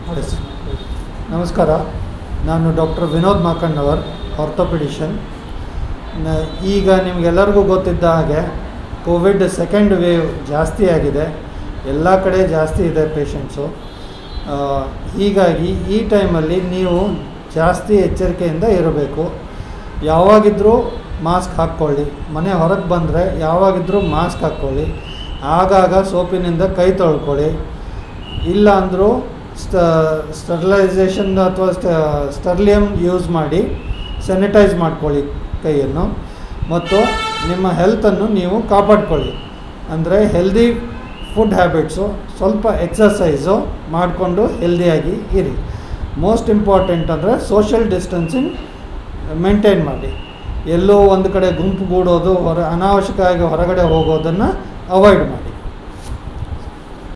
S. ನಮಸ್ಕಾರ ನಾನು doctor Vinod ಮಾಕಣ್ಣವರ್ ಆರ್ಥೋಪಿಡಿಷನ್ ನ- ಈಗ ನಿಮಗೆಲ್ಲರಿಗೂ ಗೊತ್ತಿದ್ದ ಹಾಗೆ ಕೋವಿಡ್ ಸೆಕೆಂಡ್ ವೇವ್ ಜಾಸ್ತಿ ಆಗಿದೆ ಎಲ್ಲ ಕಡೆ ಜಾಸ್ತಿ ಇದೆ ಪೇಷಂಟ್ಸು ಹೀಗಾಗಿ ಈ ಟೈಮಲ್ಲಿ ನೀವು ಜಾಸ್ತಿ ಎಚ್ಚರಿಕೆಯಿಂದ ಇರಬೇಕು ಯಾವಾಗಿದ್ದರೂ ಮಾಸ್ಕ್ ಹಾಕ್ಕೊಳ್ಳಿ ಮನೆ ಹೊರಗೆ ಬಂದರೆ ಯಾವಾಗಿದ್ದರೂ ಮಾಸ್ಕ್ ಹಾಕ್ಕೊಳ್ಳಿ ಆಗಾಗ ಸೋಪಿನಿಂದ ಕೈ ತೊಳ್ಕೊಳ್ಳಿ ಇಲ್ಲ ಅಂದರೂ ಸ್ಟ ಸ್ಟರ್ಲೈಸೇಷನ್ ಅಥವಾ ಸ್ಟರ್ಲಿಯಂ ಯೂಸ್ ಮಾಡಿ ಸ್ಯಾನಿಟೈಸ್ ಮಾಡ್ಕೊಳ್ಳಿ ಕೈಯನ್ನು ಮತ್ತು ನಿಮ್ಮ ಹೆಲ್ತನ್ನು ನೀವು ಕಾಪಾಡ್ಕೊಳ್ಳಿ ಅಂದರೆ ಹೆಲ್ದಿ ಫುಡ್ ಹ್ಯಾಬಿಟ್ಸು ಸ್ವಲ್ಪ ಎಕ್ಸಸೈಸು ಮಾಡಿಕೊಂಡು ಹೆಲ್ದಿಯಾಗಿ ಇರಿ ಮೋಸ್ಟ್ ಇಂಪಾರ್ಟೆಂಟ್ ಅಂದರೆ ಸೋಷಿಯಲ್ ಡಿಸ್ಟೆನ್ಸಿಂಗ್ ಮೇಂಟೈನ್ ಮಾಡಿ ಎಲ್ಲೋ ಒಂದು ಕಡೆ ಗುಂಪುಗೂಡೋದು ಹೊರ ಅನಾವಶ್ಯಕವಾಗಿ ಹೊರಗಡೆ ಹೋಗೋದನ್ನು ಅವಾಯ್ಡ್ ಮಾಡಿ